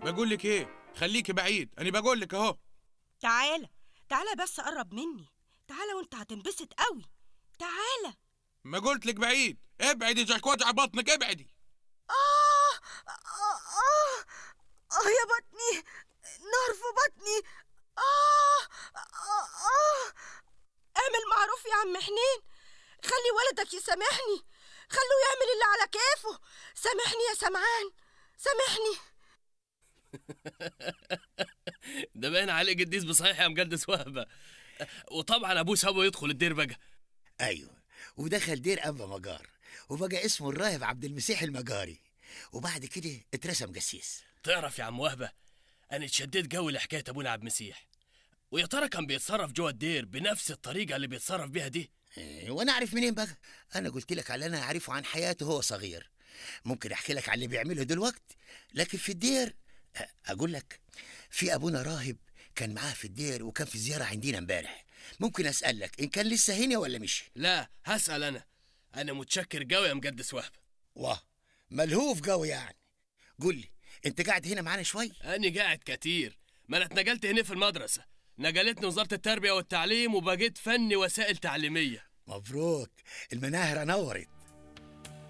بقول لك ايه خليكي بعيد انا بقول لك اهو تعالى تعالى بس قرب مني تعالى وانت هتنبسط قوي تعالى ما قلت لك بعيد ابعدي جاك وجع بطنك ابعدي آه آه آه آه يا بطني نار في بطني آه آه آه اعمل معروف يا عم حنين خلي ولدك يسامحني خلوه يعمل اللي على كيفه سامحني يا سمعان سامحني ده باين عليه قديس بصحيح يا مقدس وهبه وطبعا ابوه سابه يدخل الدير بقى ايوه ودخل دير ابا مجار وبقى اسمه الراهب عبد المسيح المجاري وبعد كده اترسم قسيس تعرف يا عم وهبه انا اتشددت قوي لحكايه ابونا عبد المسيح ويا ترى كان بيتصرف جوه الدير بنفس الطريقه اللي بيتصرف بيها دي إيه، وانا اعرف منين بقى انا قلت لك على اللي انا اعرفه عن حياته وهو صغير ممكن احكي لك على اللي بيعمله دلوقتي لكن في الدير أ- اقول لك في ابونا راهب كان معاه في الدير وكان في زياره عندنا امبارح ممكن اسالك ان كان لسه هنا ولا مشي لا هسال انا انا متشكر قوي يا مقدس وهبه واه ملهوف قوي يعني قول لي انت قاعد هنا معانا شوي أنا قاعد كتير ما أنا اتنقلت هنا في المدرسة نقلتني وزارة التربية والتعليم وبقيت فني وسائل تعليمية مبروك المناهرة نورت